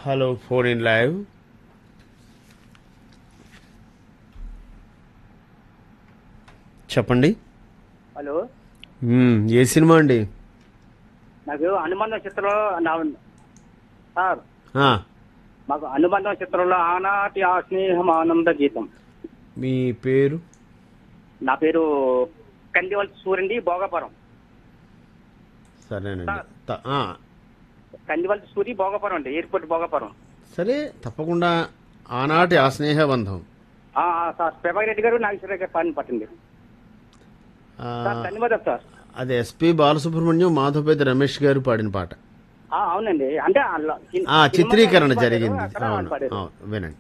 Hello phone in live చెప్పండి hello hmm, ఏ cinema అండి నాకు అనుబంధం చిత్రంలో నా సార్ ఆ, మాకు అనుబంధం చిత్రంలో ఆనాటి ఆ స్నేహం ఆనంద గీతం మీ పేరు నా పేరు కందివలసి సూరండి భోగపురం సరేనండి త- ఆ, కందివలసి సూరి భోగపురం అండి ఎయిర్పోర్ట్ భోగపురం సరే తప్పకుండా ఆనాటి ఆ స్నేహబంధం ఆ, ఆ, సార్ ప్రభాకర్ రెడ్డి గారు నాగేశ్వర గారు పాడిన పట్టండి ఆ, సార్ ధన్యవాదాలు సార్ అది ఎస్పి బాలసుబ్రహ్మణ్యం మాధవపేద రమేష్ గారు పాడిన పాట ఆ, అవునండి అంటే ఆ ల- ఆ సినిమా చిత్రీకరణ పాడారు, జరిగింది అక్కడ అవును పాడారు. అవును వినండి